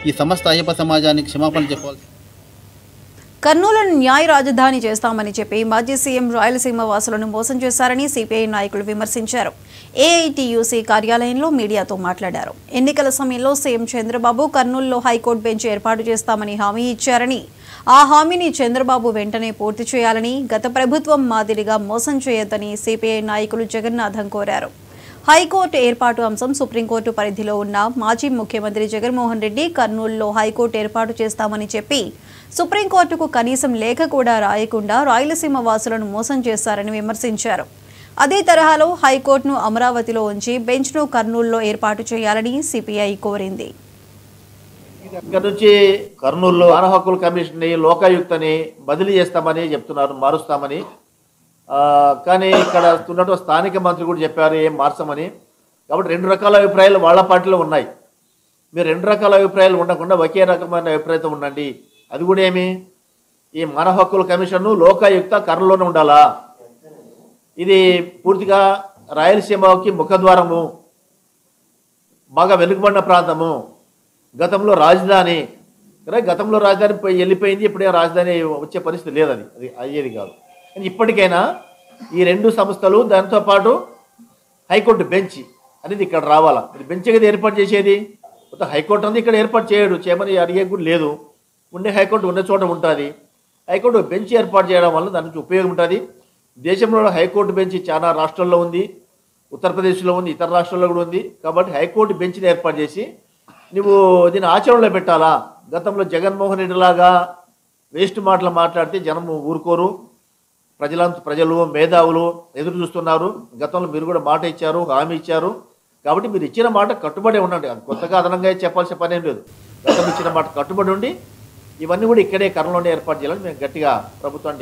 ఈ సమస్త అయ్యప్ప సమాజానికి క్షమాపణ చెప్పాల్సి కర్నూలును న్యాయ రాజధాని చేస్తామని చెప్పి మాజీ సీఎం రాయలసీమ వాసులను మోసం చేశారని సిపిఐ నాయకులు విమర్శించారు ఏఐటియూసీ కార్యాలయంలో మీడియాతో మాట్లాడారు ఎన్నికల సమయంలో సీఎం చంద్రబాబు కర్నూలులో హైకోర్టు బెంచ్ ఏర్పాటు చేస్తామని హామీ ఇచ్చారని ఆ హామీని చంద్రబాబు వెంటనే పూర్తి చేయాలని గత ప్రభుత్వం మాదిరిగా మోసం చేయొద్దని సిపిఐ నాయకులు జగన్నాథం కోరారు హైకోర్టు ఏర్పాటు అంశం సుప్రీంకోర్టు పరిధిలో ఉన్న మాజీ ముఖ్యమంత్రి జగన్మోహన్ రెడ్డి కర్నూలులో హైకోర్టు ఏర్పాటు చేస్తామని చెప్పి సుప్రీంకోర్టుకు కనీసం లేఖ కూడా రాయకుండా రాయలసీమ వాసులను మోసం చేశారని విమర్శించారు అదే తరహాలో హైకోర్టును అమరావతిలో ఉంచి బెంచ్ను కర్నూలులో ఏర్పాటు చేయాలని సిపిఐ కోరింది ఇక్కడ నుంచి కర్నూలులో మానవ హక్కుల కమిషన్ని లోకాయుక్తని బదిలీ చేస్తామని చెప్తున్నారు మారుస్తామని ఆ, కానీ ఇక్కడ ఉన్నటువంటి స్థానిక మంత్రి కూడా చెప్పారు ఏం మార్చమని కాబట్టి రెండు రకాల అభిప్రాయాలు వాళ్ళ పార్టీలో ఉన్నాయి మీరు రెండు రకాల అభిప్రాయాలు ఉండకుండా ఒకే రకమైన అభిప్రాయంతో ఉండండి అది కూడా ఏమి ఈ మానవ హక్కుల కమిషన్ను లోకాయుక్త కర్నూలులోనే ఉండాలా ఇది పూర్తిగా రాయలసీమకి ముఖద్వారము బాగా వెనుకబడిన ప్రాంతము గతంలో రాజధాని కదా గతంలో రాజధాని పోయి వెళ్ళిపోయింది ఇప్పుడే రాజధాని వచ్చే పరిస్థితి లేదు అది అది అయ్యేది కాదు కానీ ఇప్పటికైనా ఈ రెండు సంస్థలు దాంతో పాటు హైకోర్టు బెంచ్ అనేది ఇక్కడ రావాలా ఇది బెంచ్ కదా ఏర్పాటు చేసేది మొత్తం హైకోర్టు అంతా ఇక్కడ ఏర్పాటు చేయడు చేయమని అడిగే కూడా లేదు ఉండే హైకోర్టు ఉన్న చోట ఉంటుంది హైకోర్టు బెంచ్ ఏర్పాటు చేయడం వల్ల దానికి ఉపయోగం ఉంటుంది దేశంలో హైకోర్టు బెంచ్ చాలా రాష్ట్రాల్లో ఉంది ఉత్తరప్రదేశ్లో ఉంది ఇతర రాష్ట్రాల్లో కూడా ఉంది కాబట్టి హైకోర్టు బెంచ్ని ఏర్పాటు చేసి నువ్వు దీన్ని ఆచరణలో పెట్టాలా గతంలో జగన్మోహన్ రెడ్డి లాగా వేస్ట్ మాటలు మాట్లాడితే జనం ఊరుకోరు ప్రజలంత ప్రజలు మేధావులు ఎదురు చూస్తున్నారు గతంలో మీరు కూడా మాట ఇచ్చారు హామీ ఇచ్చారు కాబట్టి మీరు ఇచ్చిన మాట కట్టుబడి ఉండండి అది కొత్తగా అదనంగా చెప్పాల్సిన పని ఏం లేదు గతం ఇచ్చిన మాట కట్టుబడి ఉండి ఇవన్నీ కూడా ఇక్కడే కర్నూలులోనే ఏర్పాటు చేయాలని మేము గట్టిగా ప్రభుత్వాన్ని